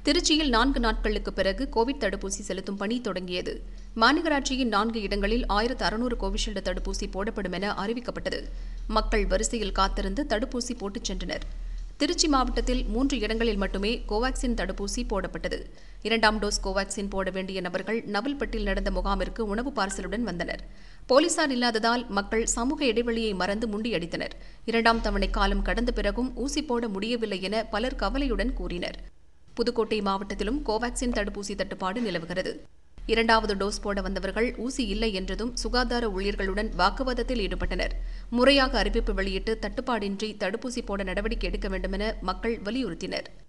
திருச்சியில் நான்கு நாட்களுக்கு பிறகு கோவிட் தடுப்பூசி செலுத்தும் பணி தொடங்கியது மாநகராட்சியின் நான்கு இடங்களில் ஆயிரத்து அறுநூறு கோவிஷீல்டு தடுப்பூசி போடப்படும் என அறிவிக்கப்பட்டது மக்கள் வரிசையில் காத்திருந்து தடுப்பூசி போட்டுச் சென்றனர் திருச்சி மாவட்டத்தில் மூன்று இடங்களில் மட்டுமே கோவாக்சின் தடுப்பூசி போடப்பட்டது இரண்டாம் டோஸ் கோவாக்சின் போட வேண்டிய நபர்கள் நவல்பட்டில் நடந்த முகாமிற்கு உணவு பார்சலுடன் வந்தனர் போலீசார் இல்லாததால் மக்கள் சமூக இடைவெளியை மறந்து முண்டியடித்தனர் இரண்டாம் தவணை காலம் கடந்த பிறகும் ஊசி போட முடியவில்லை என பலர் கவலையுடன் கூறினர் புதுக்கோட்டை மாவட்டத்திலும் கோவாக்சின் தடுப்பூசி தட்டுப்பாடு நிலவுகிறது இரண்டாவது டோஸ் போட வந்தவர்கள் ஊசி இல்லை என்றதும் சுகாதார ஊழியர்களுடன் வாக்குவாதத்தில் ஈடுபட்டனர் முறையாக அறிவிப்பு வெளியிட்டு தட்டுப்பாடின்றி தடுப்பூசி போட நடவடிக்கை எடுக்க வேண்டுமென மக்கள் வலியுறுத்தினர்